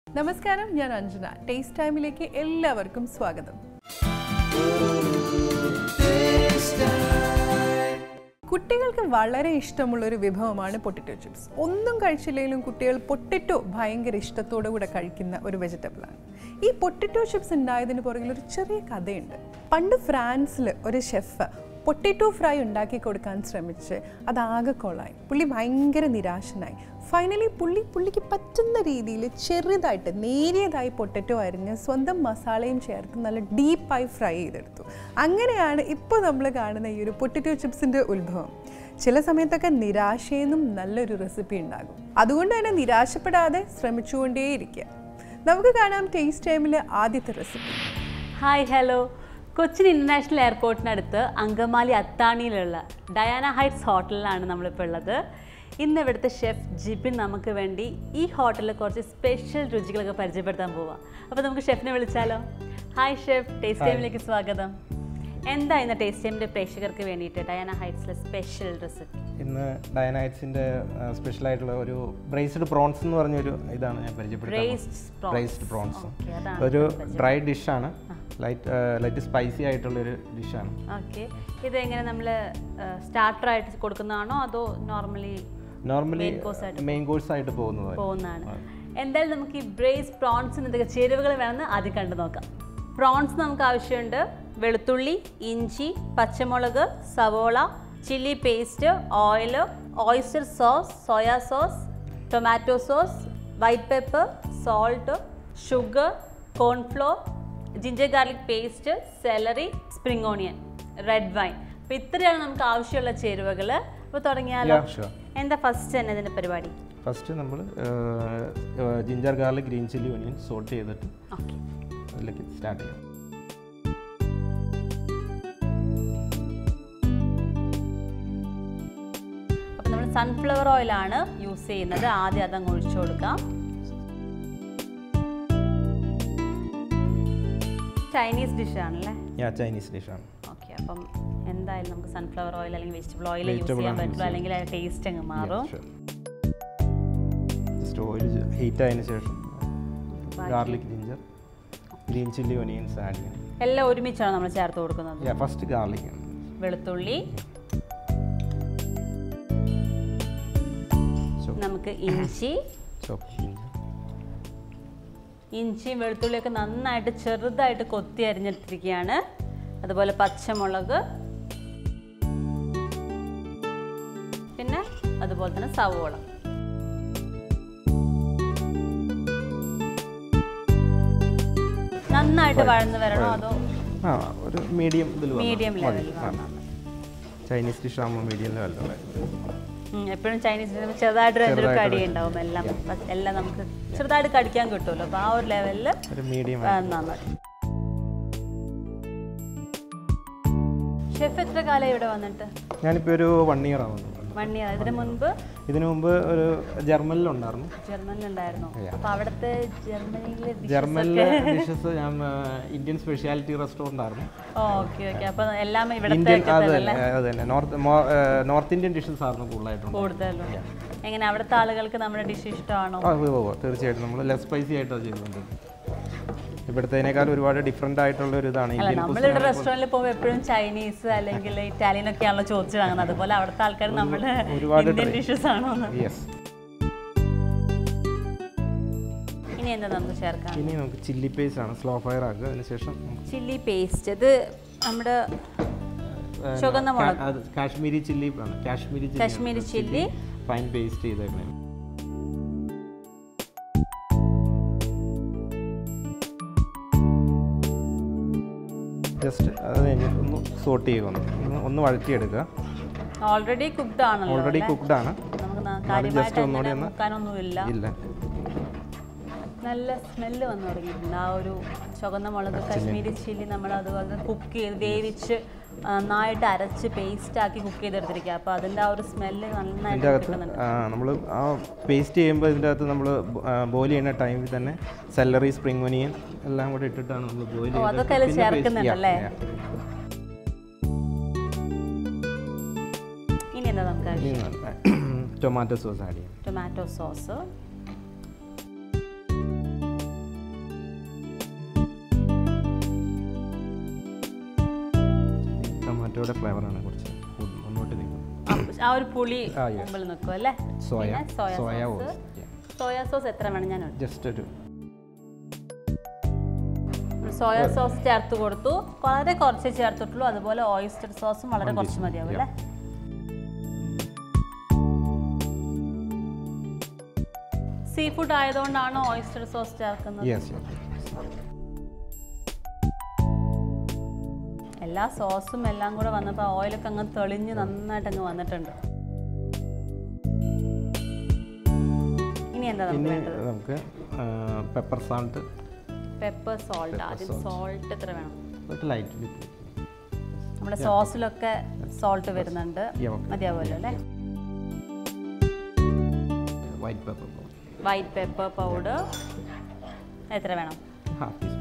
നമസ്കാരം ഞാൻ അഞ്ജന ടേസ്റ്റ് ടൈമിലേക്ക് എല്ലാവർക്കും സ്വാഗതം കുട്ടികൾക്ക് വളരെ ഇഷ്ടമുള്ള ഒരു വിഭവമാണ് പൊട്ടറ്റോ ചിപ്സ് ഒന്നും കഴിച്ചില്ലെങ്കിലും കുട്ടികൾ പൊട്ടറ്റോ ഭയങ്കര ഇഷ്ടത്തോടു കൂടെ കഴിക്കുന്ന ഒരു വെജിറ്റബിളാണ് ഈ പൊട്ടറ്റോ ചിപ്സ് ഉണ്ടായതിന് പുറകിൽ ഒരു ചെറിയ കഥയുണ്ട് പണ്ട് ഫ്രാൻസിൽ ഒരു ഷെഫ് പൊട്ടറ്റോ ഫ്രൈ ഉണ്ടാക്കി കൊടുക്കാൻ ശ്രമിച്ച് അതാകെ കൊളായി പുള്ളി ഭയങ്കര നിരാശനായി ഫൈനലി പുള്ളി പുള്ളിക്ക് പറ്റുന്ന രീതിയിൽ ചെറുതായിട്ട് നേരിയതായി പൊട്ടറ്റോ അരിഞ്ഞ് സ്വന്തം മസാലയും ചേർത്ത് നല്ല ഡീപ്പായി ഫ്രൈ ചെയ്തെടുത്തു അങ്ങനെയാണ് ഇപ്പോൾ നമ്മൾ കാണുന്ന ഈ ഒരു പൊട്ടറ്റോ ചിപ്സിൻ്റെ ഉത്ഭവം ചില സമയത്തൊക്കെ നിരാശയെന്നും നല്ലൊരു റെസിപ്പി ഉണ്ടാകും അതുകൊണ്ട് തന്നെ നിരാശപ്പെടാതെ ശ്രമിച്ചുകൊണ്ടേയിരിക്കുക നമുക്ക് കാണാം ടേസ്റ്റ് ടൈമിലെ ആദ്യത്തെ recipe hi hello Cochin international എയർപോർട്ടിനടുത്ത് അങ്കമാലി അത്താണിയിലുള്ള ഡയാന ഹൈറ്റ്സ് ഹോട്ടലിലാണ് നമ്മളിപ്പോൾ ഉള്ളത് ഇന്ന് ഇവിടുത്തെ ഷെഫ് ജിബിൻ നമുക്ക് വേണ്ടി ഈ ഹോട്ടലിൽ കുറച്ച് സ്പെഷ്യൽ രുചികളൊക്കെ പരിചയപ്പെടുത്താൻ പോവാം അപ്പോൾ നമുക്ക് ഷെഫിനെ വിളിച്ചാലോ ഹായ് ഷെഫ് ടേസ്റ്റ് ടൈമിലേക്ക് സ്വാഗതം എന്താ ഇന്ന് ടേസ്റ്റ് ടൈമിൻ്റെ പ്രേക്ഷകർക്ക് വേണ്ടിയിട്ട് ഡയാന ഹൈറ്റ്സിലെ സ്പെഷ്യൽ റെസിപ്പി ഇന്ന് ഡയനൈറ്റ്സിൻ്റെ സ്പെഷ്യൽ ആയിട്ടുള്ള ഒരു ബ്രേസ്ഡ് പ്രോൺസ് എന്ന് പറഞ്ഞൊരു ഇതാണ് ഞാൻ Braised പരിചയപ്പെടുത്തുന്നത് prawns. ബ്രേസ്ഡ് പ്രോൺസ് Okay, അതാണ് ഒരു ഡ്രൈ ഡിഷാണ് ലൈറ്റ് ലൈറ്റ് സ്പൈസി ആയിട്ടുള്ളൊരു ഡിഷാണ് ഓക്കെ ഇതെങ്ങനെ നമ്മൾ സ്റ്റാർട്ടറായിട്ട് കൊടുക്കുന്നതാണോ അതോ നോർമലി നോർമലി Main course ആയിട്ട് മെയിൻ കോഴ്സ് ആയിട്ട് പോകുന്നത് പോകുന്നതാണ് എന്തായാലും നമുക്ക് ഈ ബ്രേസ് പ്രോൺസിന് എന്തൊക്കെ ചേരുവകൾ വേണമെന്ന് ആദ്യം കണ്ടു നോക്കാം പ്രോൺസ് നമുക്ക് ആവശ്യമുണ്ട് വെളുത്തുള്ളി ഇഞ്ചി പച്ചമുളക് സവോള chilli paste oil oyster sauce soya sauce tomato sauce white pepper salt sugar cornflour ginger garlic paste celery spring onion red wine അപ്പോൾ ഇത്രയാണ് നമുക്ക് ആവശ്യമുള്ള ചേരുവകൾ അപ്പോൾ തുടങ്ങിയാലോ Yeah, sure. എന്താ ഫസ്റ്റ് തന്നെ ഇതിൻ്റെ പരിപാടി ഫസ്റ്റ് നമ്മൾ ginger garlic green chilli onion saute ചെയ്തിട്ട് ഓക്കെ അതിലേക്ക് സ്റ്റാർട്ട് ചെയ്യാം അപ്പോൾ നമ്മൾ സൺഫ്ലവർ ഓയിലാണ് യൂസ് ചെയ്യുന്നത് ആദ്യം അതങ്ങ് ഒഴിച്ചു കൊടുക്കാം ചൈനീസ് ഡിഷാണല്ലേ ഞാൻ ചൈനീസ് ഡിഷാണ് ഓക്കെ അപ്പം എന്തായാലും നമുക്ക് സൺഫ്ലവർ ഓയിൽ അല്ലെങ്കിൽ വെജിറ്റബിൾ ഓയിൽ യൂസ് Vegetable ചെയ്യാൻ ആണ് use പറ്റുള്ളൂ അല്ലെങ്കിൽ ആ ടേസ്റ്റ് അങ്ങ് മാറും ജസ്റ്റ് ഓയിൽ ഹീറ്റ് ആയതിനു ശേഷം garlic ginger green chilli onions add ചെയ്യണം എല്ലാം ഒരുമിച്ചാണ് നമ്മൾ ചേർത്ത് കൊടുക്കുന്നത് ഫസ്റ്റ് ഗാർലിക് ആണ് വെളുത്തുള്ളി So, നമുക്ക് ഇഞ്ചി chop ginger. ഇഞ്ചിയും വെളുത്തുള്ളിയൊക്കെ നന്നായിട്ട് ചെറുതായിട്ട് കൊത്തി അരിഞ്ഞെടുത്തിരിക്കുകയാണ് അതുപോലെ പച്ചമുളക് പിന്നെ അതുപോലെ തന്നെ സവോള നന്നായിട്ട് വഴന്ന് വരണോ അതോ ആ ഒരു മീഡിയം ഇതിൽ മീഡിയം ലെവലിൽ ചൈനീസ് ഡിഷ് ആകുമ്പോൾ മീഡിയം ലെവലിലുള്ള എപ്പോഴും ചൈനീസ് ചെറുതായിട്ട് രണ്ടൊരു കടി ഉണ്ടാവും എല്ലാം എല്ലാം നമുക്ക് ചെറുതായിട്ട് കടിക്കാൻ കിട്ടുമല്ലോ അപ്പോൾ ആ ഒരു ലെവലിൽ ഒരു മീഡിയം വന്നാൽ മതി ഷെഫ് എത്ര കാലം ഇവിടെ വന്നിട്ട് ഞാനിപ്പോൾ ഒരു വൺ ഇയർ ആവുന്നു വൺ ഇയർ ഇതിന് മുൻപ് ഇതിനു മുമ്പ് ഒരു ജർമ്മനിലുണ്ടായിരുന്നു ജർമ്മനിലുണ്ടായിരുന്നു അപ്പൊ അവിടുത്തെ ജർമ്മനിയിലെ ജർമ്മനിലെ ഡിഷസ് ഞാൻ ഇന്ത്യൻ സ്പെഷ്യാലിറ്റി റെസ്റ്റോറൻ്റ് ആയിരുന്നു ഓക്കെ ഓക്കെ അപ്പൊ എല്ലാം ഇവിടുത്തെ ഇന്ത്യൻ അത് തന്നെ അത് തന്നെ നോർത്ത് നോർത്ത് ഇന്ത്യൻ ഡിഷസ് ആയിരുന്നു കൂടുതലായിട്ടുണ്ട് കൂടുതലും എങ്ങനെ അവിടുത്തെ ആളുകൾക്ക് നമ്മുടെ ഡിഷ് ഇഷ്ടമാണോ ആ ഉവ്വ് ഉവ്വ് തീർച്ചയായിട്ടും നമ്മൾ ലെസ് സ്പൈസി ആയിട്ടാണ് ചെയ്തുകൊണ്ട് ഇവിടുത്തേനേക്കാൾ ഒരുപാട് ഡിഫറെൻ്റ് ആയിട്ടുള്ള ഒരു ഇതാണ് അല്ല ഇന്ത്യൻ നമ്മളിവിടെ റെസ്റ്റോറൻറ്റിൽ പോകുമ്പോൾ എപ്പോഴും ചൈനീസ് അല്ലെങ്കിൽ ഇറ്റാലിയൻ ഒക്കെയാണല്ലോ ചോദിച്ചു വാങ്ങുന്നത് അതുപോലെ അവിടുത്തെ ആൾക്കാർ നമ്മുടെ ഒരുപാട് ഇന്ത്യൻ ഡിഷസ് ആണോ എന്ന്. യെസ് ഇനി എന്താ നമുക്ക് ചേർക്കാം ഇനി നമുക്ക് ചില്ലി പേസ്റ്റ് ആണ് സ്ലോ ഫയർ ആക്കുക അതിനുശേഷം നമുക്ക് ചില്ലി പേസ്റ്റ് ഇത് നമ്മുടെ ചുവന്ന മുളക് കാ- അത് കാശ്മീരി ചില്ലി ആണ് Kashmiri chilli Kashmiri chilli fine paste ചെയ്തേക്കണേ ജസ്റ്റ് അത് കഴിഞ്ഞിട്ട് ഒന്ന് സോട്ട് ചെയ്യുക ഒന്ന് ഒന്ന് ഒന്ന് വഴറ്റിയെടുക്കുക ഓൾറെഡി കുക്ക്ഡ് ആണല്ലോ ഓൾറെഡി കുക്ക്ഡ് ആണ് നമുക്ക് ന- just കാര്യമായിട്ട് ഒന്നുകൂടി അങ്ങനെ ഒന്ന് മുക്കാനൊന്നുമില്ല ഇല്ല നല്ല സ്മെല്ല് വന്നു തുടങ്ങിയിട്ടുണ്ട് ആ ഒരു ചുവന്ന മുളക് കാശ്മീരി ചില്ലി നമ്മൾ അതുപോലെ കുക്ക് ചെയ്ത് വേവിച്ച് നന്നായിട്ട് അരച്ച് പേസ്റ്റ് ആക്കി കുക്ക് ചെയ്തെടുത്തിരിക്കുക അപ്പോൾ അതിൻ്റെ ആ ഒരു സ്മെല്ല് നന്നായിട്ട് ഇതിൻ്റെ അകത്ത് കിട്ടുന്നുണ്ട് നമ്മൾ ആ പേസ്റ്റ് ചെയ്യുമ്പോൾ ഇതിൻ്റെ അകത്ത് നമ്മൾ ബോയിൽ ചെയ്യുന്ന ടൈമിൽ തന്നെ സെല്ലറി സ്പ്രിംഗ് ഒനിയൻ എല്ലാം കൂടെ ഇട്ടിട്ടാണ് നമ്മൾ ബോയിൽ ഓ അതൊക്കെ അതിൽ ചേർക്കുന്നുണ്ടല്ലേ ഇനി എന്താ നമുക്ക് ആവശ്യം ടൊമാറ്റോ സോസ് ആഡ് ചെയ്യാം ടൊമാറ്റോ സോസ് ടൊമാറ്റോയുടെ ഫ്ലേവറാണ് കുറച്ച് മു- മുന്നോട്ട് നിൽക്കുന്നത് ആ ഒരു പുളി ആ, yes. മുമ്പിൽ നിൽക്കും അല്ലേ സോയ പിന്നെ സോയ സോയ സോസ് ഓസ് സോയ സോസ് എത്ര വേണം ഞാൻ ജസ്റ്റ് ഒരു സോയ സോസ് ചേർത്ത് കൊടുത്തു വളരെ കുറച്ചേ ചേർത്തിട്ടുള്ളൂ അതുപോലെ ഓയിസ്റ്റർ സോസും വളരെ കുറച്ച് മതിയാവും അല്ലേ സീ ഫുഡ് ആയതുകൊണ്ടാണ് ഓയിസ്റ്റർ സോസ് ചേർക്കുന്നത് യെസ് യെസ് എല്ലാ സോസും എല്ലാം കൂടെ വന്നപ്പോൾ ഓയിലൊക്കെ അങ്ങ് തെളിഞ്ഞ് നന്നായിട്ട് അങ്ങ് വന്നിട്ടുണ്ട് ഇനി എന്താ നമുക്ക് ഇനി വേണ്ടത് നമുക്ക് പെപ്പർ സാൾട്ട് പെപ്പർ സോൾട്ട് ആദ്യം സോൾട്ട് എത്ര വേണം ഒരു ലൈറ്റ് നമ്മുടെ സോസിലൊക്കെ സോൾട്ട് വരുന്നുണ്ട് Yeah, okay. മതിയാവുമല്ലോ അല്ലേ white pepper white pepper powder എത്ര വേണം ഹാഫ് ടീസ്പൂൺ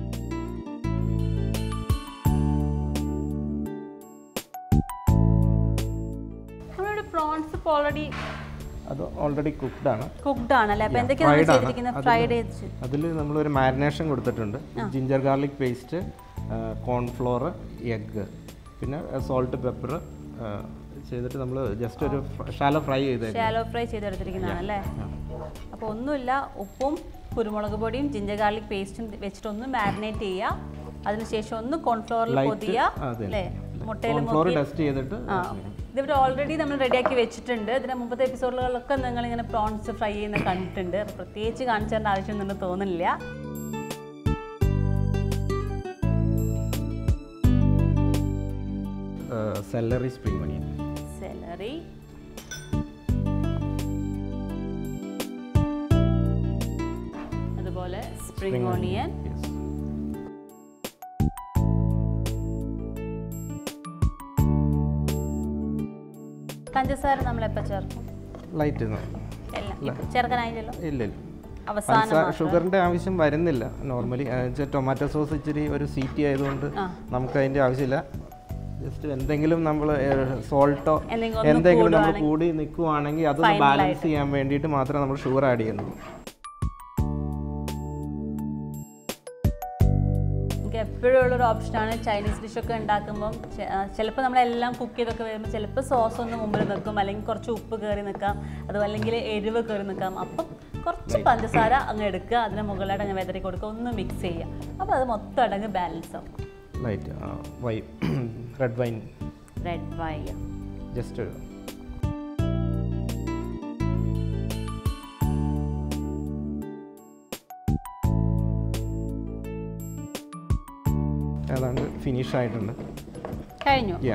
നമ്മളിവിടെ പ്രോൺസ് ഇപ്പോൾ ഓൾറെഡി അത് ഓൾറെഡി കുക്ക്ഡ് ആണ് കുക്ക്ഡ് ആണല്ലേ അപ്പോൾ Yeah, എന്തൊക്കെയാണ് നമ്മൾ fried ആണ്. ചെയ്തിരിക്കുന്നത് അതില് ഫ്രൈഡ് ചെയ്ത് അതിൽ നമ്മളൊരു മാരിനേഷൻ കൊടുത്തിട്ടുണ്ട് ginger garlic paste cornflour egg പിന്നെ സോൾട്ട് പെപ്പർ ചെയ്തിട്ട് നമ്മൾ ജസ്റ്റ് ഒരു ഷാലോ ഫ്രൈ ചെയ്തേക്കും ഷാലോ ഫ്രൈ ചെയ്തെടുത്തിരിക്കുന്നതാണ് അല്ലേ അപ്പോൾ ഒന്നുമില്ല ഉപ്പും കുരുമുളക് പൊടിയും ജിഞ്ചർ ഗാർലിക് പേസ്റ്റും വെച്ചിട്ട് ഒന്ന് മാരിനേറ്റ് ചെയ്യുക അതിനുശേഷം ഒന്ന് കോൺഫ്ലോറിൽ പൊതിയുക അല്ലേ മുട്ടയിൽ കോൺഫ്ലോർ മുക്കി ടെസ്റ്റ് ചെയ്തിട്ട് ആ ഇതിവിടെ ഓൾറെഡി നമ്മൾ റെഡിയാക്കി വെച്ചിട്ടുണ്ട് ഇതിന്റെ മുമ്പത്തെ എപ്പിസോഡുകളിലൊക്കെ നിങ്ങൾ ഇങ്ങനെ പ്രോൺസ് ഫ്രൈ ചെയ്യുന്ന കണ്ടിട്ടുണ്ട് അത് പ്രത്യേകിച്ച് കാണിച്ചു തരേണ്ട ആവശ്യമൊന്നും തോന്നുന്നില്ല സെല്ലറി സ്പ്രിംഗ് ഒനിയൻ സെലറി അതുപോലെ സ്പ്രിംഗ് ഓണിയൻ പഞ്ചസാര നമ്മൾ എപ്പോൾ ചേർക്കും ലൈറ്റ് എല്ലാം ഇപ്പൊ ചേർക്കാനായില്ലല്ലോ ഇല്ല ഇല്ല അവസാനം പഞ്ചസാര ഷുഗറിന്റെ ആവശ്യം വരുന്നില്ല നോർമലി ടൊമാറ്റോ സോസ് ഇച്ചിരി ഒരു സീറ്റി ആയതുകൊണ്ട് ആ. നമുക്ക് അതിന്റെ ആവശ്യമില്ല ജസ്റ്റ് എന്തെങ്കിലും നമ്മൾ സോൾട്ടോ എന്തെങ്കിലും ഒന്ന് എന്തെങ്കിലും നമ്മൾ കൂടി നിൽക്കുവാണെങ്കിൽ അതൊന്ന് ബാലൻസ് ചെയ്യാൻ വേണ്ടിയിട്ട് മാത്രമേ നമ്മൾ ഷുഗർ ആഡ് ചെയ്യുന്നുള്ളൂ എനിക്ക് എപ്പോഴും ഉള്ളൊരു ഓപ്ഷനാണ് ചൈനീസ് ഡിഷൊക്കെ ഉണ്ടാക്കുമ്പം ചിലപ്പോൾ നമ്മളെല്ലാം കുക്ക് ചെയ്തൊക്കെ വരുമ്പോൾ ചിലപ്പോൾ സോസ് ഒന്ന് മുമ്പിൽ നിൽക്കും അല്ലെങ്കിൽ കുറച്ച് ഉപ്പ് കയറി നിൽക്കാം അതും അല്ലെങ്കിൽ എരിവ് കയറി നിൽക്കാം അപ്പം കുറച്ച് പഞ്ചസാര അങ്ങ് എടുക്കുക അതിന് മുകളിലായിട്ട് അങ്ങ് വെതറി കൊടുക്കുക ഒന്ന് മിക്സ് ചെയ്യുക അപ്പോൾ അത് മൊത്തം അടങ്ങ് ബാലൻസ് ആവും ലൈറ്റ് വൈ red wine red wine just ഏതാണ്ട് ഫിനിഷ് ആയിട്ടുണ്ട് കഴിഞ്ഞു യാ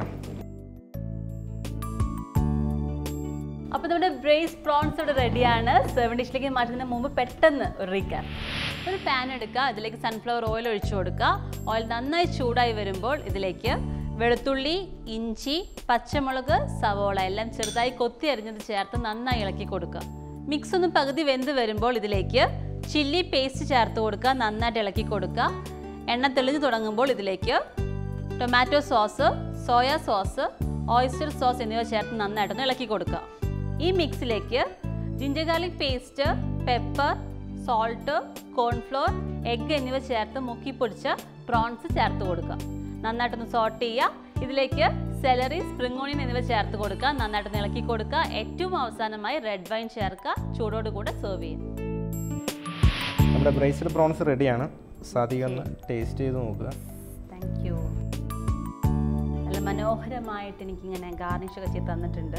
അപ്പോൾ നമ്മുടെ ബ്രേസ് പ്രോൺസ് ഇവിടെ റെഡിയാണ് സെവൻ ഡിഷിലേക്ക് മാറ്റുന്നതിന് മുമ്പ് പെട്ടെന്ന് ഒരു റീക്കാൻ ഒരു പാൻ എടുക്കുക അതിലേക്ക് സൺഫ്ലവർ ഓയിൽ ഒഴിച്ചു കൊടുക്കുക ഓയിൽ നന്നായി ചൂടായി വരുമ്പോൾ ഇതിലേക്ക് വെളുത്തുള്ളി ഇഞ്ചി പച്ചമുളക് സവോള എല്ലാം ചെറുതായി കൊത്തി അരിഞ്ഞത് ചേർത്ത് നന്നായി ഇളക്കി കൊടുക്കുക മിക്സ് ഒന്ന് പകുതി വെന്ത് വരുമ്പോൾ ഇതിലേക്ക് ചില്ലി പേസ്റ്റ് ചേർത്ത് കൊടുക്കുക നന്നായിട്ട് ഇളക്കി കൊടുക്കുക എണ്ണ തെളിഞ്ഞു തുടങ്ങുമ്പോൾ ഇതിലേക്ക് tomato sauce soya sauce oyster sauce എന്നിവ ചേർത്ത് നന്നായിട്ടൊന്ന് ഇളക്കി കൊടുക്കുക ഈ മിക്സിലേക്ക് ginger garlic paste pepper salt cornflour egg എന്നിവ ചേർത്ത് മുക്കി പൊടിച്ച പ്രോൺസ് ചേർത്ത് കൊടുക്കുക നന്നായിട്ടൊന്ന് സോട്ട് ചെയ്യുക ഇതിലേക്ക് സെലറി സ്പ്രിംഗ് ഓണിയൻ എന്നിവ ചേർത്ത് കൊടുക്കുക നന്നായിട്ടൊന്ന് ഇളക്കി കൊടുക്കുക ഏറ്റവും അവസാനമായി റെഡ് വൈൻ ചേർക്കുക ചൂടോട് കൂടെ സെർവ് ചെയ്യും നമ്മുടെ ബ്രേസ്ഡ് പ്രോൺസ് റെഡിയാണ് സാധിക ഒന്ന് ടേസ്റ്റ് ചെയ്ത് നോക്കുക താങ്ക് യു നല്ല മനോഹരമായിട്ട് എനിക്കിങ്ങനെ ഗാർണിഷ് ഒക്കെ ചെയ്ത് തന്നിട്ടുണ്ട്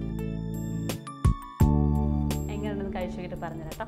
എങ്ങനെയുണ്ടെന്ന് കഴിച്ചു നോക്കിയിട്ട് പറഞ്ഞു കേട്ടോ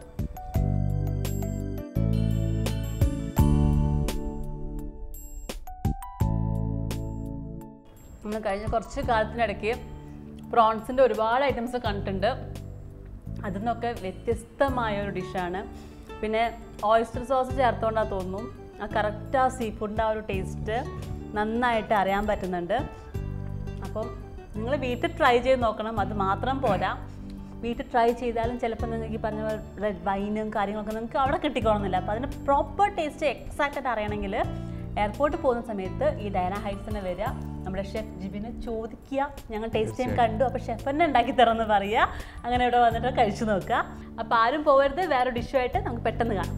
നമ്മൾ കഴിഞ്ഞ കുറച്ച് കാലത്തിനിടയ്ക്ക് പ്രോൺസിൻ്റെ ഒരുപാട് ഐറ്റംസ് കണ്ടിട്ടുണ്ട് അതിൽ നിന്നൊക്കെ വ്യത്യസ്തമായ ഒരു ഡിഷാണ് പിന്നെ ഓയിസ്റ്റർ സോസ് ചേർത്തുകൊണ്ടാണ് തോന്നുന്നു ആ കറക്റ്റ് ആ സീ ഫുഡിൻ്റെ ആ ഒരു ടേസ്റ്റ് നന്നായിട്ട് അറിയാൻ പറ്റുന്നുണ്ട് അപ്പം നിങ്ങൾ വീട്ടിൽ ട്രൈ ചെയ്ത് നോക്കണം അത് മാത്രം പോരാ വീട്ടിൽ ട്രൈ ചെയ്താലും ചിലപ്പോൾ നിങ്ങൾക്ക് ഈ പറഞ്ഞ റെഡ് വൈനും കാര്യങ്ങളൊക്കെ നിങ്ങൾക്ക് അവിടെ കിട്ടിക്കോളുന്നില്ല അപ്പോൾ അതിൻ്റെ പ്രോപ്പർ ടേസ്റ്റ് എക്സാക്റ്റ് ആയിട്ട് അറിയണമെങ്കിൽ എയർപോർട്ടിൽ പോകുന്ന സമയത്ത് ഈ ഡയന ഹൈറ്റ്സ് തന്നെ വരിക നമ്മുടെ ഷെഫ് ജിബിനെ ചോദിക്കുക ഞങ്ങൾ ടേസ്റ്റ് ചെയ്യാൻ കണ്ടു അപ്പോൾ ഷെഫ് തന്നെ ഉണ്ടാക്കി തരുമെന്ന് പറയുക അങ്ങനെ ഇവിടെ വന്നിട്ട് കഴിച്ചു നോക്കുക അപ്പോൾ ആരും പോകരുത് വേറെ ഡിഷുമായിട്ട് നമുക്ക് പെട്ടെന്ന് കാണാം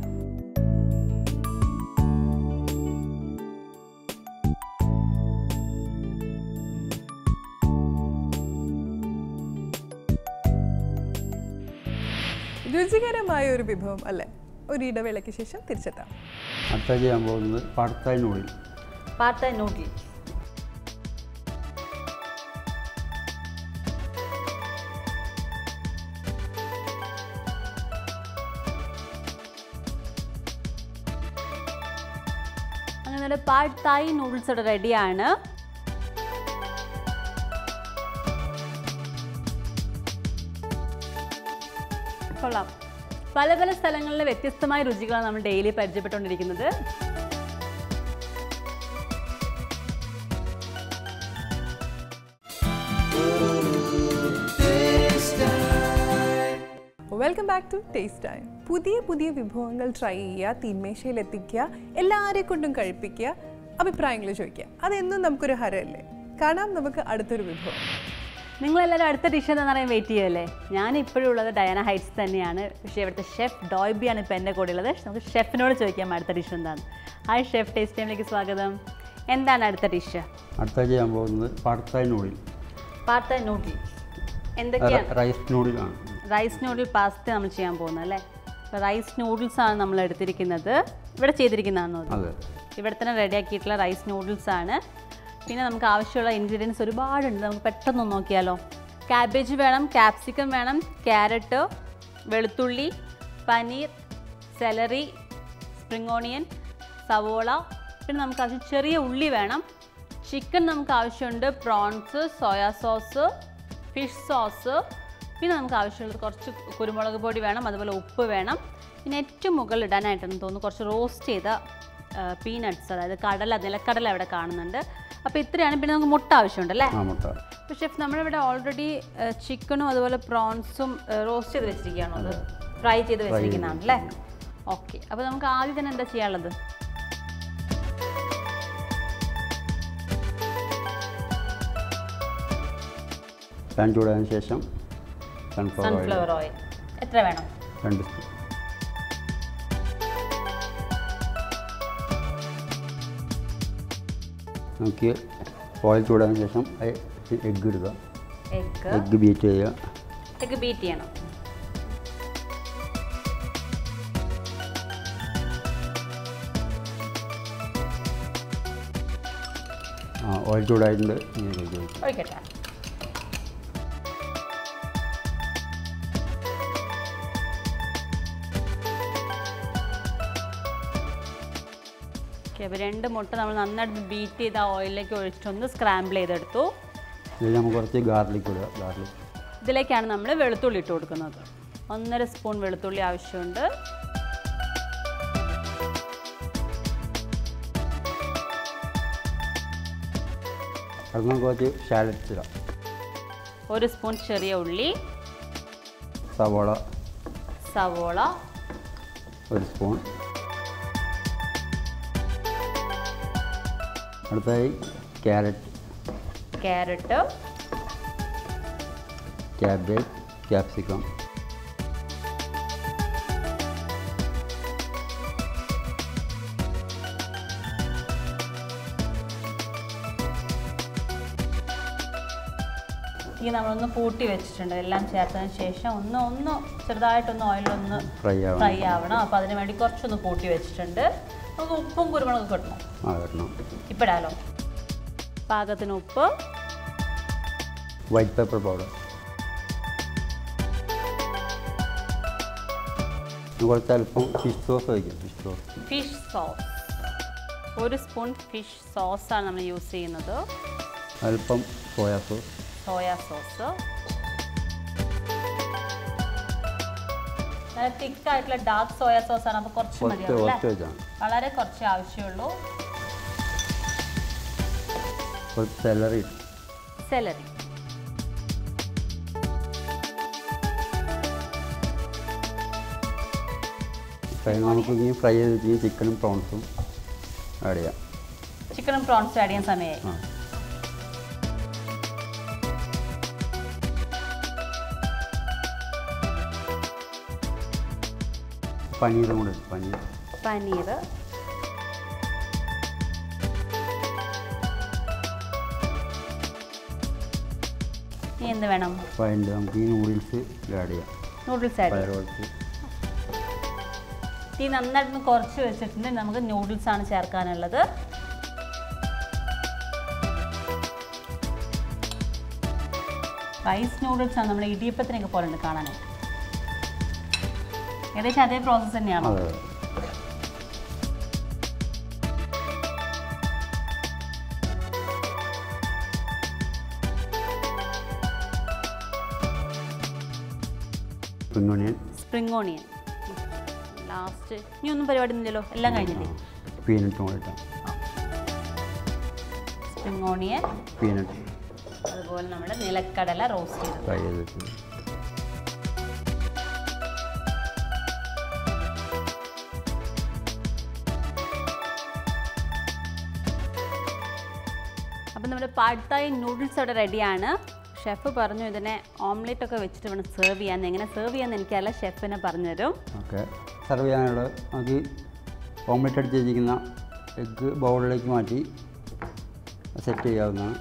രുചികരമായ ഒരു വിഭവം അല്ലേ ഒരു ഇടവേളയ്ക്ക് ശേഷം തിരിച്ചെത്താം അടുത്ത ചെയ്യാൻ പോകുന്നത് പാടത്തായി നൂഡിൽ പാർത്ത നൂഡിൽ അങ്ങനെ ഒരു പാഡ് തായ് നൂഡിൽസ് ഇവിടെ റെഡിയാണ് കൊള്ളാം പല പല സ്ഥലങ്ങളിലെ വ്യത്യസ്തമായ രുചികളാണ് നമ്മൾ ഡെയിലി പരിചയപ്പെട്ടുകൊണ്ടിരിക്കുന്നത് welcome back to taste time പുതിയ പുതിയ വിഭവങ്ങൾ ട്രൈ ചെയ്യുക തീന്മേശയിൽ എത്തിക്കുക എല്ലാവരെ കൊണ്ടും കഴിപ്പിക്കുക അഭിപ്രായങ്ങൾ ചോദിക്കുക അതെന്നും നമുക്കൊരു ഹരമല്ലേ കാണാം നമുക്ക് അടുത്തൊരു വിഭവം നിങ്ങളെല്ലാവരും അടുത്ത ഡിഷ് എന്താണെന്ന് അറിയാൻ വെയിറ്റ് ചെയ്യുമല്ലേ ഞാൻ ഇപ്പോഴും ഉള്ളത് ഡയന ഹൈറ്റ്സ് തന്നെയാണ് പക്ഷേ ഇവിടുത്തെ ഷെഫ് ഡോയ്ബിയാണ് ഇപ്പോൾ എൻ്റെ കൂടെ ഉള്ളത് നമുക്ക് ഷെഫിനോട് ചോദിക്കാം അടുത്ത ഡിഷ് എന്താണ് ഹായ് ഷെഫ് ടേസ്റ്റ് ടൈമിലേക്ക് സ്വാഗതം എന്താണ് അടുത്ത ഡിഷ് അടുത്ത ചെയ്യാൻ പോകുന്നത് പാടത്തായി നൂഡിൽ പാർത്ത നൂഡിൽ എന്തൊക്കെയാണ് റൈസ് നൂഡിലാണ് റൈസ് നൂഡിൽ പാസ്ത നമ്മൾ ചെയ്യാൻ പോകുന്നത് അല്ലേ അപ്പോൾ റൈസ് നൂഡിൽസ് ആണ് നമ്മൾ എടുത്തിരിക്കുന്നത് ഇവിടെ ചെയ്തിരിക്കുന്നതാണോ അത്? അതെ ഇവിടെ തന്നെ റെഡിയാക്കിയിട്ടുള്ള റൈസ് നൂഡിൽസ് ആണ് പിന്നെ നമുക്ക് ആവശ്യമുള്ള ഇൻഗ്രീഡിയൻസ് ഒരുപാടുണ്ട് നമുക്ക് പെട്ടെന്ന് ഒന്ന് നോക്കിയാലോ ക്യാബേജ് വേണം ക്യാപ്സിക്കം വേണം ക്യാരറ്റ് വെളുത്തുള്ളി പനീർ സെലറി സ്പ്രിംഗ് ഓണിയൻ സവോള പിന്നെ നമുക്ക് ആവശ്യം ചെറിയ ഉള്ളി വേണം ചിക്കൻ നമുക്ക് ആവശ്യമുണ്ട് prawns soya sauce fish sauce പിന്നെ നമുക്ക് ആവശ്യമുള്ളത് കുറച്ച് കുരുമുളക് പൊടി വേണം അതുപോലെ ഉപ്പ് വേണം പിന്നെ ഏറ്റവും മുകളിൽ ഇടാനായിട്ടെന്ന് തോന്നുന്നു കുറച്ച് റോസ്റ്റ് ചെയ്ത പീനട്ട്സ് അതായത് കടല നിലക്കടല ഇവിടെ കാണുന്നുണ്ട് അപ്പോൾ ഇത്രയാണ് പിന്നെ നമുക്ക് മുട്ട ആവശ്യമുണ്ട് അല്ലേ ആ മുട്ട അപ്പോൾ ഷെഫ് നമ്മളിവിടെ ഓൾറെഡി ചിക്കനും അതുപോലെ പ്രോൺസും റോസ്റ്റ് ചെയ്ത് വെച്ചിരിക്കുകയാണോ അത് ഫ്രൈ ചെയ്ത് വെച്ചിരിക്കുന്നതാണ് അല്ലേ ഓക്കെ അപ്പോൾ നമുക്ക് ആദ്യം തന്നെ എന്താ ചെയ്യാനുള്ളത് പാൻ ചൂടായതിനു ശേഷം സൺഫ്ലവർ ഓയിൽ സൺഫ്ലവർ ഓയിൽ എത്ര വേണം രണ്ട് സ്പൂൺ നമുക്ക് ഓയിൽ ചൂടായതിനു ശേഷം എഗ്ഗ് ഇടുക എഗ് എഗ്ഗ് ബീറ്റ് ചെയ്യുക എഗ് ബീറ്റ് ചെയ്യണം ആ ഓയിൽ ചൂടായിട്ടുണ്ട് ഇങ്ങനെ കഴിക്കുക ഒഴിക്കട്ടെ ഓക്കെ അപ്പോൾ രണ്ട് മുട്ട നമ്മൾ നന്നായിട്ട് ബീറ്റ് ചെയ്ത് ആ ഓയിലിലേക്ക് ഒഴിച്ചൊന്ന് സ്ക്രാമ്പിൾ ചെയ്തെടുത്തു ഇതിൽ നമുക്ക് കുറച്ച് ഗാർലിക് ഇടുക ഗാർലിക് ഇതിലേക്കാണ് നമ്മൾ വെളുത്തുള്ളി ഇട്ട് കൊടുക്കുന്നത് ഒന്നര സ്പൂൺ വെളുത്തുള്ളി ആവശ്യമുണ്ട് അത് നമുക്ക് കുറച്ച് ഷാലറ്റ്സ് ഇടാം ഒരു സ്പൂൺ ചെറിയ ഉള്ളി സവോള സവോള ഒരു സ്പൂൺ അടുത്തായി ക്യാരറ്റ് ക്യാരറ്റ് ക്യാബേജ് ക്യാപ്സിക്കം ഈ നമ്മളൊന്ന് കൂട്ടി വെച്ചിട്ടുണ്ട് എല്ലാം ചേർത്തതിന് ശേഷം ഒന്ന് ഒന്ന് ചെറുതായിട്ടൊന്ന് ഓയിലൊന്ന് ഫ്രൈ ആവണം ഫ്രൈ ആവണം അപ്പോൾ അതിന് വേണ്ടി കുറച്ചൊന്ന് കൂട്ടി വെച്ചിട്ടുണ്ട് നമുക്ക് ഉപ്പും കുരുമുളകും കിട്ടണം ആ വരണം ഇപ്പം ഇടാലോ പാകത്തിന് ഉപ്പ് വൈറ്റ് പെപ്പർ പൗഡർ കുറച്ച് അല്പം ഫിഷ് സോസ് ഒഴിക്കും ഫിഷ് സോസ് ഫിഷ് സോസ് ഒരു സ്പൂൺ ഫിഷ് സോസാണ് നമ്മൾ യൂസ് ചെയ്യുന്നത് അല്പം സോയാ സോസ് സോയാ സോസ് നല്ല തിക്കായിട്ടുള്ള ഡാർക്ക് സോയാ സോസ് ആണ് അപ്പോൾ കുറച്ച് കുറച്ച് മതിയാവും കുറച്ച് അല്ലേ വെച്ചാണ് വളരെ കുറച്ച് ആവശ്യമുള്ളൂ കുറച്ച് സെലറി സെലറി ഫ്രൈ നമുക്ക് ഇനി ഫ്രൈ ചെയ്ത് വെച്ച് ചിക്കനും പ്രോൺസും ആഡ് ചെയ്യാം ചിക്കനും പ്രോൺസ് ആഡ് ചെയ്യാൻ സമയമായി ആ പനീറും കൂടെ ഇടും, പനീർ പനീർ ഇനി എന്ത് വേണം അപ്പോൾ അതിൻ്റെ നമുക്ക് ഈ നൂഡിൽസ് ആഡ് ചെയ്യാം നൂഡിൽസ് ആഡ് പയർ ചെയ്യാം കുറച്ച് തീ നന്നായിട്ടൊന്ന് കുറച്ച് വെച്ചിട്ടുണ്ട് ഇനി നമുക്ക് നൂഡിൽസ് ആണ് ചേർക്കാനുള്ളത് റൈസ് നൂഡിൽസ് ആണ് നമ്മുടെ ഇടിയപ്പത്തിനൊക്കെ പോലെ ഉണ്ട് കാണാനായിട്ട് ഏകദേശം അതേ പ്രോസസ്സ് തന്നെയാണോ അതെ spring onion spring onion last ഇനി ഒന്നും പരിപാടി ഒന്നുമില്ലല്ലോ എല്ലാം കഴിഞ്ഞില്ലേ പീനട്ട് കൂടെ ഇട്ടാം സ്പ്രിംഗ് ഓണിയൻ പീനട്ട് അതുപോലെ നമ്മുടെ നിലക്കടല റോസ്റ്റ് ചെയ്തത് ഫ്രൈ ചെയ്തിട്ട് അപ്പം നമ്മുടെ പാഡ്തായി നൂഡിൽസ് അവിടെ റെഡിയാണ് ഷെഫ് പറഞ്ഞു ഇതിനെ ഓംലെറ്റ് ഒക്കെ വെച്ചിട്ട് വേണം സെർവ് ചെയ്യാൻ എങ്ങനെ സെർവ് ചെയ്യാന്ന് എനിക്കല്ല ഷെഫിനെ പറഞ്ഞുതരും ഓക്കെ സെർവ് ചെയ്യാനുള്ള നമുക്ക് ഓംലെറ്റ് അടിച്ച് വെച്ചിരിക്കുന്ന എഗ്ഗ് ബൗളിലേക്ക് മാറ്റി സെറ്റ് ചെയ്യാവുന്നതാണ്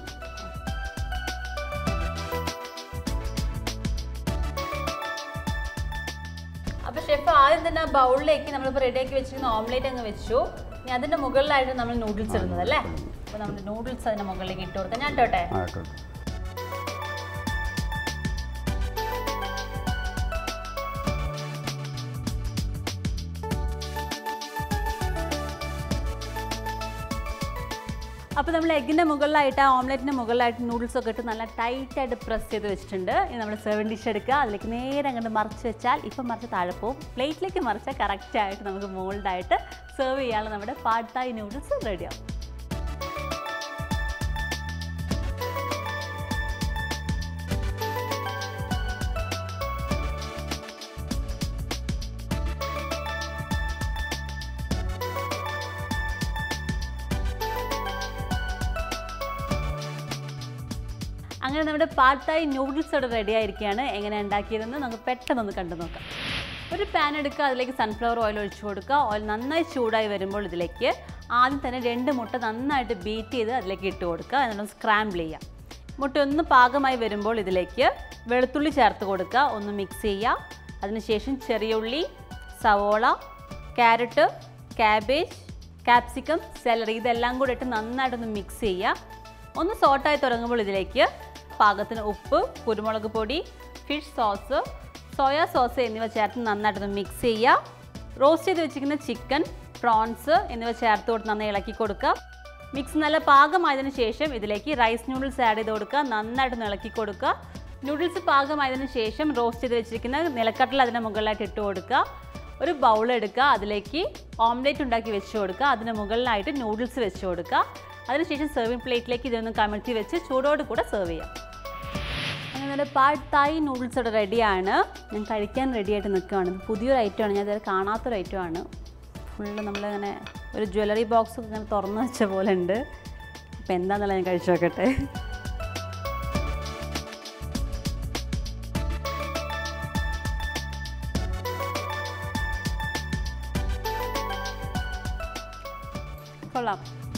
അപ്പോൾ ഷെഫ് ആദ്യം തന്നെ ബൗളിലേക്ക് നമ്മളിപ്പോൾ റെഡിയാക്കി വെച്ചിരിക്കുന്ന ഓംലെറ്റ് അങ്ങ് വെച്ചു ഇനി അതിൻ്റെ മുകളിലായിട്ട് നമ്മൾ നൂഡിൽസ് ഇടുന്നത് അല്ലേ അപ്പോൾ നമ്മുടെ നൂഡിൽസ് അതിൻ്റെ മുകളിലേക്ക് ഇട്ട് കൊടുക്കാം ഞാൻ ഇട്ടോട്ടെ ആ കേട്ടോ അപ്പോൾ നമ്മൾ എഗ്ഗിൻ്റെ മുകളിലായിട്ട് ആ ഓംലെറ്റിൻ്റെ മുകളിലായിട്ട് നൂഡിൽസ് ഒക്കെ ഇട്ട് നല്ല ടൈറ്റായിട്ട് പ്രസ് ചെയ്ത് വെച്ചിട്ടുണ്ട് ഇനി നമ്മൾ സെവൻ ഡിഷ് എടുക്കുക അതിലേക്ക് നേരെ അങ്ങോട്ട് മറിച്ച് വെച്ചാൽ ഇപ്പം മറിച്ച് താഴെ പോകും പ്ലേറ്റിലേക്ക് മറിച്ചാൽ കറക്റ്റായിട്ട് നമുക്ക് മോൾഡായിട്ട് സെർവ് ചെയ്യാനുള്ള നമ്മുടെ പാഡ്തായി നൂഡിൽസ് റെഡിയാവും അങ്ങനെ നമ്മുടെ പാത്തായി നൂഡിൽസ് ഇവിടെ റെഡി ആയിരിക്കുകയാണ് എങ്ങനെ ഉണ്ടാക്കിയതെന്ന് നമുക്ക് പെട്ടെന്നൊന്ന് കണ്ടു നോക്കാം ഒരു പാൻ എടുക്കുക അതിലേക്ക് സൺഫ്ലവർ ഓയിൽ ഒഴിച്ചു കൊടുക്കുക ഓയിൽ നന്നായി ചൂടായി വരുമ്പോൾ ഇതിലേക്ക് ആദ്യം തന്നെ രണ്ട് മുട്ട നന്നായിട്ട് ബീറ്റ് ചെയ്ത് അതിലേക്ക് ഇട്ട് കൊടുക്കുക എന്നിട്ട് സ്ക്രാമ്പിൾ ചെയ്യുക മുട്ട ഒന്ന് പാകമായി വരുമ്പോൾ ഇതിലേക്ക് വെളുത്തുള്ളി ചേർത്ത് കൊടുക്കുക ഒന്ന് മിക്സ് ചെയ്യുക അതിനുശേഷം ചെറിയ ഉള്ളി സവോള ക്യാരറ്റ് ക്യാബേജ് ക്യാപ്സിക്കം സെലറി ഇതെല്ലാം കൂടെ ഇട്ട് നന്നായിട്ടൊന്ന് മിക്സ് ചെയ്യുക ഒന്ന് സോട്ടായി തുടങ്ങുമ്പോൾ ഇതിലേക്ക് പാകത്തിന് ഉപ്പ് കുരുമുളക് പൊടി ഫിഷ് സോസ് സോയാ സോസ് എന്നിവ ചേർത്ത് നന്നായിട്ടൊന്ന് മിക്സ് ചെയ്യുക റോസ്റ്റ് ചെയ്ത് വെച്ചിരിക്കുന്ന ചിക്കൻ പ്രോൺസ് എന്നിവ ചേർത്ത് കൊടുത്ത് നന്നായി ഇളക്കി കൊടുക്കുക മിക്സ് നല്ല പാകമായതിനു ശേഷം ഇതിലേക്ക് റൈസ് നൂഡിൽസ് ആഡ് ചെയ്ത് കൊടുക്കുക നന്നായിട്ടൊന്ന് ഇളക്കി കൊടുക്കുക നൂഡിൽസ് പാകമായതിനു ശേഷം റോസ്റ്റ് ചെയ്ത് വെച്ചിരിക്കുന്ന നിലക്കട്ടിൽ അതിൻ്റെ മുകളിലായിട്ട് ഇട്ട് കൊടുക്കുക ഒരു ബൗൾ എടുക്കുക അതിലേക്ക് ഓംലേറ്റ് ഉണ്ടാക്കി വെച്ച് കൊടുക്കുക അതിന് മുകളിലായിട്ട് നൂഡിൽസ് വെച്ച് കൊടുക്കുക അതിനുശേഷം സെർവിങ് പ്ലേറ്റിലേക്ക് ഇതൊന്ന് കമഴ്ത്തി വെച്ച് ചൂടോട് കൂടെ സെർവ് ചെയ്യാം അങ്ങനെ നമ്മുടെ പാഡ് തായ് നൂഡിൽസ് ഇവിടെ റെഡിയാണ് ഞാൻ കഴിക്കാൻ റെഡി ആയിട്ട് നിൽക്കുകയാണ് ഇത് പുതിയൊരു ഐറ്റമാണ് ഞാൻ ഇതുവരെ കാണാത്തൊരു ഐറ്റമാണ് ഫുള്ള് നമ്മളിങ്ങനെ ഒരു ജ്വല്ലറി ബോക്സ് ഒക്കെ ഇങ്ങനെ തുറന്നു വെച്ച പോലെ ഉണ്ട് അപ്പോൾ എന്താണെന്നുള്ള ഞാൻ കഴിച്ചു നോക്കട്ടെ കൊള്ളാം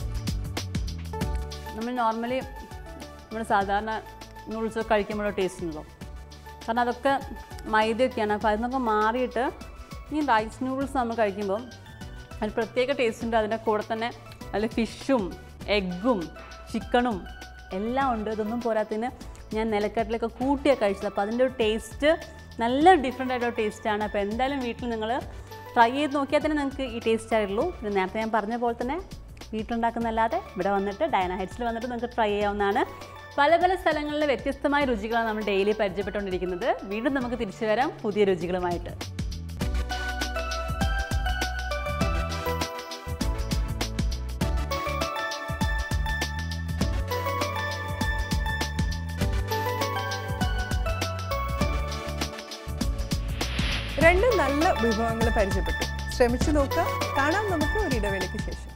നമ്മൾ നോർമലി നമ്മൾ സാധാരണ നൂഡിൽസ് കഴിക്കുമ്പോഴോ ടേസ്റ്റ് ഉണ്ടല്ലോ കാരണം അതൊക്കെ മൈദയൊക്കെയാണ് അപ്പോൾ അതിനൊക്കെ മാറിയിട്ട് ഈ റൈസ് നൂഡിൽസ് നമ്മൾ കഴിക്കുമ്പോൾ അതിന് പ്രത്യേക ടേസ്റ്റ് ഉണ്ട് അതിൻ്റെ കൂടെ തന്നെ അതിൽ ഫിഷും എഗ്ഗും ചിക്കണും എല്ലാം ഉണ്ട് ഇതൊന്നും പോരാത്തതിന് ഞാൻ നിലക്കട്ടിലൊക്കെ കൂട്ടിയാണ് കഴിച്ചത് അപ്പോൾ അതിൻ്റെ ഒരു ടേസ്റ്റ് നല്ല ഡിഫറെൻ്റ് ആയിട്ടൊരു ടേസ്റ്റാണ് അപ്പോൾ എന്തായാലും വീട്ടിൽ നിങ്ങൾ ട്രൈ ചെയ്ത് നോക്കിയാൽ തന്നെ നിങ്ങൾക്ക് ഈ ടേസ്റ്റ് ആയുള്ളൂ പിന്നെ നേരത്തെ ഞാൻ പറഞ്ഞ പോലെ തന്നെ വീട്ടിലുണ്ടാക്കുന്നല്ലാതെ ഇവിടെ വന്നിട്ട് ഡയന ഹൈറ്റ്സിൽ വന്നിട്ട് നിങ്ങൾക്ക് ട്രൈ ചെയ്യാവുന്നതാണ് പല പല സ്ഥലങ്ങളിലെ വ്യത്യസ്തമായ രുചികളാണ് നമ്മൾ ഡെയിലി പരിചയപ്പെട്ടുകൊണ്ടിരിക്കുന്നത് വീണ്ടും നമുക്ക് തിരിച്ചു വരാം പുതിയ രുചികളുമായിട്ട് രണ്ട് നല്ല വിഭവങ്ങൾ പരിചയപ്പെട്ടു ശ്രമിച്ചു നോക്കുക കാണാം നമുക്ക് ഒരു ഇടവേളയ്ക്ക് ശേഷം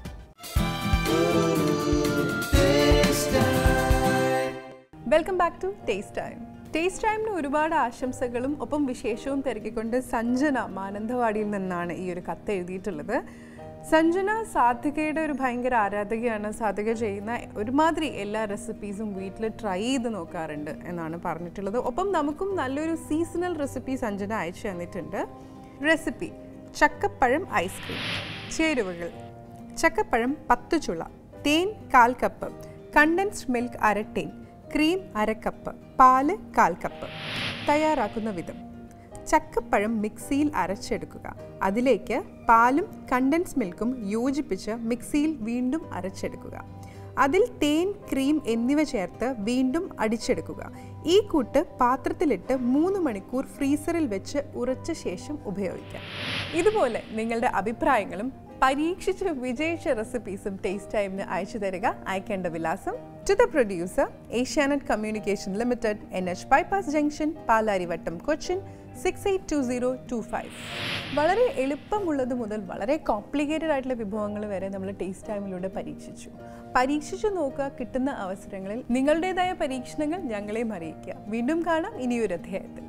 welcome back to taste time taste ടൈമിന് ഒരുപാട് ആശംസകളും ഒപ്പം വിശേഷവും തിരക്കിക്കൊണ്ട് സഞ്ജന മാനന്തവാടിയിൽ നിന്നാണ് ഈ ഒരു കത്ത് എഴുതിയിട്ടുള്ളത് സഞ്ജന സാധികയുടെ ഒരു ഭയങ്കര ആരാധകയാണ് സാധിക ചെയ്യുന്ന ഒരുമാതിരി എല്ലാ റെസിപ്പീസും വീട്ടിൽ ട്രൈ ചെയ്ത് നോക്കാറുണ്ട് എന്നാണ് പറഞ്ഞിട്ടുള്ളത് ഒപ്പം നമുക്കും നല്ലൊരു സീസണൽ റെസിപ്പി സഞ്ജന അയച്ചു തന്നിട്ടുണ്ട് റെസിപ്പി ചക്കപ്പഴം ഐസ്ക്രീം ചേരുവകൾ ചക്കപ്പഴം പത്ത് ചുള തേൻ കാൽ കപ്പ് കണ്ടൻസ്ഡ് മിൽക്ക് അര ടീൻ ക്രീം അര കപ്പ് പാല് കാൽ കപ്പ് തയ്യാറാക്കുന്ന വിധം ചക്കപ്പഴം മിക്സിയിൽ അരച്ചെടുക്കുക അതിലേക്ക് പാലും കണ്ടൻസ് മിൽക്കും യോജിപ്പിച്ച് മിക്സിയിൽ വീണ്ടും അരച്ചെടുക്കുക അതിൽ തേൻ ക്രീം എന്നിവ ചേർത്ത് വീണ്ടും അടിച്ചെടുക്കുക ഈ കൂട്ട് പാത്രത്തിലിട്ട് മൂന്ന് മണിക്കൂർ ഫ്രീസറിൽ വെച്ച് ഉറച്ച ശേഷം ഉപയോഗിക്കാം ഇതുപോലെ നിങ്ങളുടെ അഭിപ്രായങ്ങളും പരീക്ഷിച്ച് വിജയിച്ച റെസിപ്പീസും ടേസ്റ്റ് ടൈമിന് അയച്ചു തരിക അയക്കേണ്ട വിലാസം to the producer Asianet communication limited N H bypass junction Palarivattam Cochin six eight two zero two five വളരെ എളുപ്പമുള്ളത് മുതൽ വളരെ കോംപ്ലിക്കേറ്റഡ് ആയിട്ടുള്ള വിഭവങ്ങൾ വരെ നമ്മൾ ടേസ്റ്റ് ടൈമിലൂടെ പരീക്ഷിച്ചു പരീക്ഷിച്ചു നോക്കുക കിട്ടുന്ന അവസരങ്ങളിൽ നിങ്ങളുടേതായ പരീക്ഷണങ്ങൾ ഞങ്ങളെയും അറിയിക്കുക വീണ്ടും കാണാം ഇനിയൊരു അധ്യായത്തിൽ